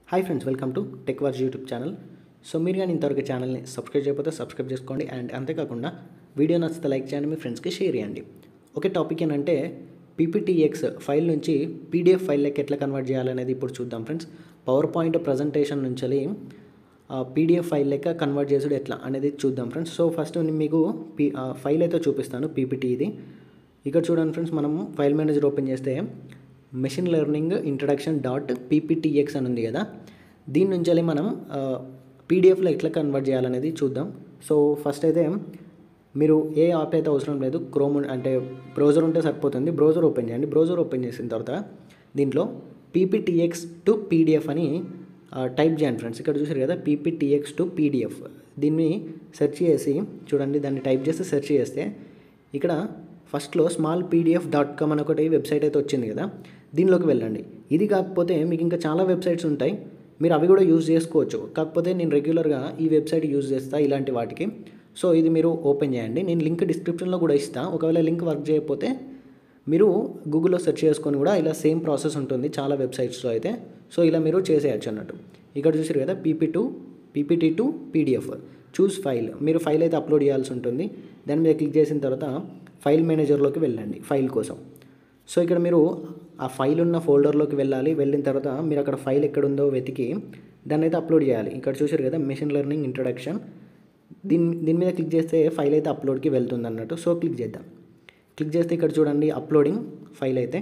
hi friends welcome to tech wars YouTube channel so మీరు కానీ ఇంతవరకు ఛానల్ని సబ్స్క్రైబ్ చేయకపోతే సబ్స్క్రైబ్ చేసుకోండి అండ్ అంతేకాకుండా వీడియో నచ్చితే లైక్ చేయండి మీ ఫ్రెండ్స్కి షేర్ చేయండి ఒకే టాపిక్ ఏంటంటే పీపీటీఎక్స్ ఫైల్ నుంచి పీడిఎఫ్ ఫైల్ లెక్క ఎట్లా కన్వర్ట్ చేయాలనేది ఇప్పుడు చూద్దాం ఫ్రెండ్స్ పవర్ పాయింట్ ప్రజెంటేషన్ నుంచి పీడిఎఫ్ ఫైల్ లెక్క కన్వర్ట్ చేసుడు ఎట్లా అనేది చూద్దాం ఫ్రెండ్స్ సో ఫస్ట్ నేను మీకు పీ ఫైల్ అయితే చూపిస్తాను పీపీటీ ఇది ఇక్కడ చూడండి ఫ్రెండ్స్ మనము ఫైల్ మేనేజర్ ఓపెన్ చేస్తే machine learning introduction dot PPTX అని ఉంది కదా దీని నుంచి మనం పీడిఎఫ్లో ఎట్లా కన్వర్ట్ చేయాలనేది చూద్దాం సో ఫస్ట్ అయితే మీరు ఏ యాప్ అయితే అవసరం లేదు క్రోమ్ అంటే బ్రౌజర్ ఉంటే సరిపోతుంది బ్రౌజర్ ఓపెన్ చేయండి బ్రౌజర్ ఓపెన్ చేసిన తర్వాత దీంట్లో పీపీటీఎక్స్ టు పీడిఎఫ్ అని టైప్ చేయండి ఫ్రెండ్స్ ఇక్కడ చూసారు కదా పీపీటీఎక్స్ టు పీడిఎఫ్ దీన్ని సెర్చ్ చేసి చూడండి దాన్ని టైప్ చేసి సెర్చ్ చేస్తే ఇక్కడ ఫస్ట్లో స్మాల్ పీడిఎఫ్ డాట్ కామ్ అని ఒకటి వెబ్సైట్ అయితే వచ్చింది కదా దీనిలోకి వెళ్ళండి ఇది కాకపోతే మీకు ఇంకా చాలా వెబ్సైట్స్ ఉంటాయి మీరు అవి కూడా యూజ్ చేసుకోవచ్చు కాకపోతే నేను రెగ్యులర్గా ఈ వెబ్సైట్ యూజ్ చేస్తా ఇలాంటి వాటికి సో ఇది మీరు ఓపెన్ చేయండి నేను లింక్ డిస్క్రిప్షన్లో కూడా ఇస్తాను ఒకవేళ లింక్ వర్క్ చేయకపోతే మీరు గూగుల్లో సెర్చ్ చేసుకొని కూడా ఇలా సేమ్ ప్రాసెస్ ఉంటుంది చాలా వెబ్సైట్స్లో అయితే సో ఇలా మీరు చేసేయచ్చు అన్నట్టు ఇక్కడ చూసారు కదా PP to PPT to PDF choose file మీరు ఫైల్ అయితే అప్లోడ్ చేయాల్సి ఉంటుంది దాని మీద క్లిక్ చేసిన తర్వాత ఫైల్ మేనేజర్లోకి వెళ్ళండి ఫైల్ కోసం సో ఇక్కడ మీరు ఆ ఫైల్ ఉన్న ఫోల్డర్లోకి వెళ్ళాలి వెళ్ళిన తర్వాత మీరు అక్కడ ఫైల్ ఎక్కడుందో వెతికి దాన్ని అయితే అప్లోడ్ చేయాలి ఇక్కడ చూసారు కదా మెషిన్ లెర్నింగ్ ఇంట్రడక్షన్ దీని దీని మీద క్లిక్ చేస్తే ఫైల్ అయితే అప్లోడ్కి వెళ్తుంది అన్నట్టు సో క్లిక్ చేద్దాం క్లిక్ చేస్తే ఇక్కడ చూడండి అప్లోడింగ్ ఫైల్ అయితే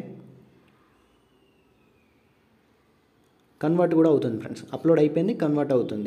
కన్వర్ట్ కూడా అవుతుంది ఫ్రెండ్స్ అప్లోడ్ అయిపోయింది కన్వర్ట్ అవుతుంది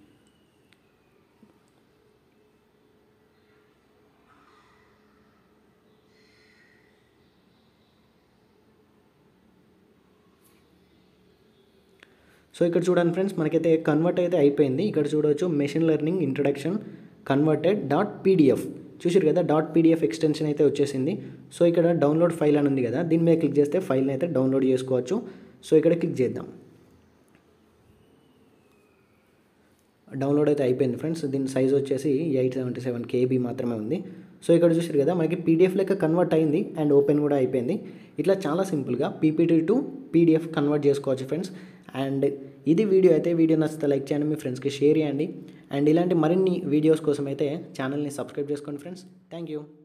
సో ఇక్కడ చూడండి ఫ్రెండ్స్ మనకైతే కన్వర్ట్ అయితే అయిపోయింది ఇక్కడ చూడవచ్చు machine learning introduction converted dot PDF చూసారు కదా డాట్ పీడిఎఫ్ ఎక్స్టెన్షన్ అయితే వచ్చేసింది సో ఇక్కడ డౌన్లోడ్ ఫైల్ అని ఉంది కదా దీని మీద క్లిక్ చేస్తే ఫైల్ని అయితే డౌన్లోడ్ చేసుకోవచ్చు సో ఇక్కడ క్లిక్ చేద్దాం డౌన్లోడ్ అయితే అయిపోయింది ఫ్రెండ్స్ దీని సైజ్ వచ్చేసి ఎయిట్ సెవెంటీ సెవెన్ కేబీ మాత్రమే ఉంది సో ఇక్కడ చూసారు కదా మనకి పీడిఎఫ్ లెక్క కన్వర్ట్ అయింది అండ్ ఓపెన్ కూడా అయిపోయింది ఇట్లా చాలా సింపుల్గా పీపీటీ టు పీడిఎఫ్ కన్వర్ట్ చేసుకోవచ్చు ఫ్రెండ్స్ అండ్ ఇది వీడియో అయితే వీడియో నచ్చితే లైక్ చేయండి మీ ఫ్రెండ్స్కి షేర్ చేయండి అండ్ ఇలాంటి మరిన్ని వీడియోస్ కోసం అయితే ఛానల్ని సబ్స్క్రైబ్ చేసుకోండి ఫ్రెండ్స్ థ్యాంక్ యూ